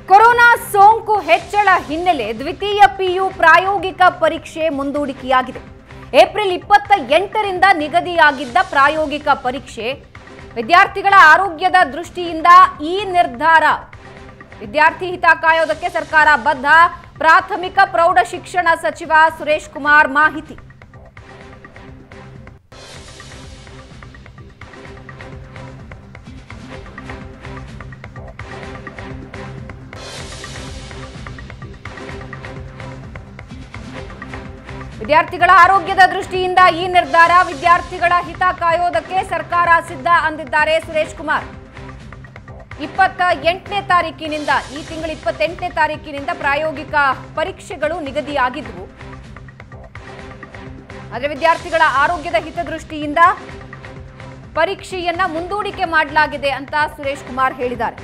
corona ಸೋಂಕು ಹೆಚ್ಚಳ ಹಿನ್ನೆಲೆ ದ್ವಿತೀಯ ಪಿಯು ಪ್ರಾಯೋಗಿಕ ಪರೀಕ್ಷೆ ಮುಂದೂಡಿಕೆಯಾಗಿದೆ ಏಪ್ರಿಲ್ ಇಪ್ಪತ್ತ ಎಂಟರಿಂದ ನಿಗದಿಯಾಗಿದ್ದ ಪ್ರಾಯೋಗಿಕ ಪರೀಕ್ಷೆ ವಿದ್ಯಾರ್ಥಿಗಳ ಆರೋಗ್ಯದ ದೃಷ್ಟಿಯಿಂದ ಈ ನಿರ್ಧಾರ ವಿದ್ಯಾರ್ಥಿ ಹಿತ ಕಾಯೋದಕ್ಕೆ ಸರ್ಕಾರ ಬದ್ಧ ಪ್ರಾಥಮಿಕ ಪ್ರೌಢ ಶಿಕ್ಷಣ ಸಚಿವ ಸುರೇಶ್ ಕುಮಾರ್ ಮಾಹಿತಿ ವಿದ್ಯಾರ್ಥಿಗಳ ಆರೋಗ್ಯದ ದೃಷ್ಟಿಯಿಂದ ಈ ನಿರ್ಧಾರ ವಿದ್ಯಾರ್ಥಿಗಳ ಹಿತ ಕಾಯೋದಕ್ಕೆ ಸರ್ಕಾರ ಸಿದ್ಧ ಅಂದಿದ್ದಾರೆ ಸುರೇಶ್ ಕುಮಾರ್ ಇಪ್ಪತ್ತ ಎಂಟನೇ ತಾರೀಕಿನಿಂದ ಈ ತಿಂಗಳ ಇಪ್ಪತ್ತೆಂಟನೇ ತಾರೀಕಿನಿಂದ ಪ್ರಾಯೋಗಿಕ ಪರೀಕ್ಷೆಗಳು ನಿಗದಿಯಾಗಿದ್ವು ಆದರೆ ವಿದ್ಯಾರ್ಥಿಗಳ ಆರೋಗ್ಯದ ಹಿತದೃಷ್ಟಿಯಿಂದ ಪರೀಕ್ಷೆಯನ್ನ ಮುಂದೂಡಿಕೆ ಮಾಡಲಾಗಿದೆ ಅಂತ ಸುರೇಶ್ ಕುಮಾರ್ ಹೇಳಿದ್ದಾರೆ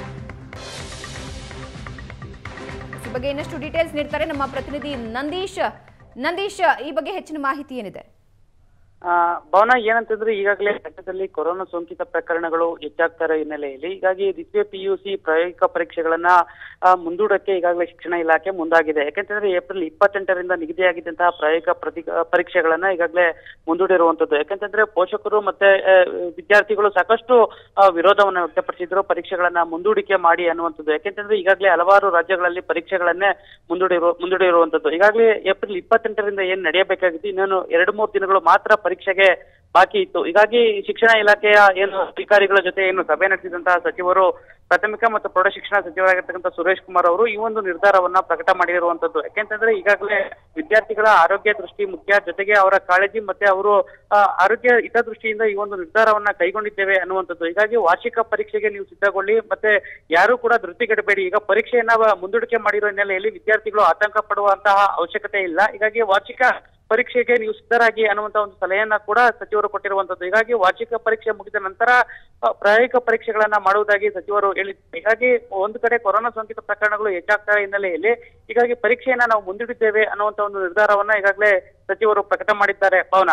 ಈ ಬಗ್ಗೆ ಇನ್ನಷ್ಟು ಡೀಟೇಲ್ಸ್ ನೀಡ್ತಾರೆ ನಮ್ಮ ಪ್ರತಿನಿಧಿ ನಂದೀಶ್ ನಂದೀಶ್ ಈ ಬಗ್ಗೆ ಹೆಚ್ಚಿನ ಮಾಹಿತಿ ಏನಿದೆ ಆ, ಭವನ ಏನಂತಂದ್ರೆ ಈಗಾಗಲೇ ರಾಜ್ಯದಲ್ಲಿ ಕೊರೋನಾ ಸೋಂಕಿತ ಪ್ರಕರಣಗಳು ಹೆಚ್ಚಾಗ್ತಾ ಇರೋ ಹಿನ್ನೆಲೆಯಲ್ಲಿ ಹೀಗಾಗಿ ದ್ವಿತೀಯ ಪಿಯುಸಿ ಪ್ರಾಯೋಗಿಕ ಪರೀಕ್ಷೆಗಳನ್ನ ಆ, ಮುಂದೂಡಕ್ಕೆ ಈಗಾಗಲೇ ಶಿಕ್ಷಣ ಇಲಾಖೆ ಮುಂದಾಗಿದೆ ಯಾಕೆಂತಂದ್ರೆ ಏಪ್ರಿಲ್ ಇಪ್ಪತ್ತೆಂಟರಿಂದ ನಿಗದಿಯಾಗಿದ್ದಂತಹ ಪ್ರಾಯೋಗಿಕ ಪ್ರತಿ ಪರೀಕ್ಷೆಗಳನ್ನ ಈಗಾಗಲೇ ಮುಂದೂಡಿರುವಂತದ್ದು ಯಾಕೆಂತಂದ್ರೆ ಪೋಷಕರು ಮತ್ತೆ ಆ, ವಿದ್ಯಾರ್ಥಿಗಳು ಸಾಕಷ್ಟು ಆ, ವಿರೋಧವನ್ನ ವ್ಯಕ್ತಪಡಿಸಿದ್ರು ಪರೀಕ್ಷೆಗಳನ್ನ ಮುಂದೂಡಿಕೆ ಮಾಡಿ ಅನ್ನುವಂಥದ್ದು ಯಾಕೆಂತಂದ್ರೆ ಈಗಾಗಲೇ ಹಲವಾರು ರಾಜ್ಯಗಳಲ್ಲಿ ಪರೀಕ್ಷೆಗಳನ್ನೇ ಮುಂದೂಡಿರುವ ಮುಂದೂಡಿರುವಂತದ್ದು ಈಗಾಗಲೇ ಏಪ್ರಿಲ್ ಇಪ್ಪತ್ತೆಂಟರಿಂದ ಏನ್ ನಡೆಯಬೇಕಾಗಿತ್ತು ಇನ್ನೇನು ಎರಡು ಮೂರು ದಿನಗಳು ಮಾತ್ರ ಪರೀಕ್ಷೆಗೆ ಬಾಕಿ ಇತ್ತು ಹೀಗಾಗಿ ಶಿಕ್ಷಣ ಇಲಾಖೆಯ ಏನು ಅಧಿಕಾರಿಗಳ ಜೊತೆ ಏನು ಸಭೆ ನಡೆಸಿದಂತಹ ಸಚಿವರು ಪ್ರಾಥಮಿಕ ಮತ್ತು ಪ್ರೌಢ ಶಿಕ್ಷಣ ಸಚಿವರಾಗಿರ್ತಕ್ಕಂಥ ಸುರೇಶ್ ಕುಮಾರ್ ಅವರು ಈ ಒಂದು ನಿರ್ಧಾರವನ್ನ ಪ್ರಕಟ ಮಾಡಿರುವಂತದ್ದು ಯಾಕೆಂತಂದ್ರೆ ಈಗಾಗಲೇ ವಿದ್ಯಾರ್ಥಿಗಳ ಆರೋಗ್ಯ ದೃಷ್ಟಿ ಮುಖ್ಯ ಜೊತೆಗೆ ಅವರ ಕಾಳಜಿ ಮತ್ತೆ ಅವರು ಆ, ಆರೋಗ್ಯ ಹಿತದೃಷ್ಟಿಯಿಂದ ಈ ಒಂದು ನಿರ್ಧಾರವನ್ನ ಕೈಗೊಂಡಿದ್ದೇವೆ ಅನ್ನುವಂಥದ್ದು ಹೀಗಾಗಿ ವಾರ್ಷಿಕ ಪರೀಕ್ಷೆಗೆ ನೀವು ಸಿದ್ಧಗೊಳ್ಳಿ ಮತ್ತೆ ಯಾರು ಕೂಡ ಧೃತಿಗೆಡಬೇಡಿ ಈಗ ಪರೀಕ್ಷೆಯನ್ನ ಮುಂದೂಡಿಕೆ ಮಾಡಿರೋ ಹಿನ್ನೆಲೆಯಲ್ಲಿ ವಿದ್ಯಾರ್ಥಿಗಳು ಆತಂಕ ಪಡುವಂತಹ ಅವಶ್ಯಕತೆ ಇಲ್ಲ ಹೀಗಾಗಿ ವಾರ್ಷಿಕ ಪರೀಕ್ಷೆಗೆ ನೀವು ಸಿದ್ಧರಾಗಿ ಅನ್ನುವಂತ ಒಂದು ಸಲಹೆಯನ್ನ ಕೂಡ ಸಚಿವರು ಕೊಟ್ಟಿರುವಂತದ್ದು ಹೀಗಾಗಿ ವಾರ್ಷಿಕ ಪರೀಕ್ಷೆ ಮುಗಿದ ನಂತರ ಆ, ಪ್ರಾಯೋಗಿಕ ಪರೀಕ್ಷೆಗಳನ್ನ ಮಾಡುವುದಾಗಿ ಸಚಿವರು ಹೇಳಿದ್ದಾರೆ ಹೀಗಾಗಿ ಒಂದು ಕಡೆ ಕೊರೋನಾ ಸೋಂಕಿತ ಪ್ರಕರಣಗಳು ಹೆಚ್ಚಾಗ್ತಾ ಇರೋ ಹಿನ್ನೆಲೆಯಲ್ಲಿ ಹೀಗಾಗಿ ಪರೀಕ್ಷೆಯನ್ನ ನಾವು ಮುಂದೂಡಿದ್ದೇವೆ ಅನ್ನುವಂತ ಒಂದು ನಿರ್ಧಾರವನ್ನ ಈಗಾಗಲೇ ಸಚಿವರು ಪ್ರಕಟ ಮಾಡಿದ್ದಾರೆ ಪವನ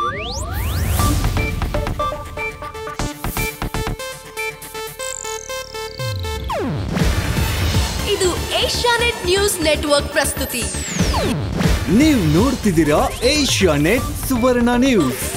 ಇದು ಏಷ್ಯಾನೆಟ್ ನ್ಯೂಸ್ ನೆಟ್ವರ್ಕ್ ಪ್ರಸ್ತುತಿ ನೀವು ನೋಡ್ತಿದ್ದೀರಾ ಏಷ್ಯಾ ನೆಟ್ ಸುವರ್ಣ ನ್ಯೂಸ್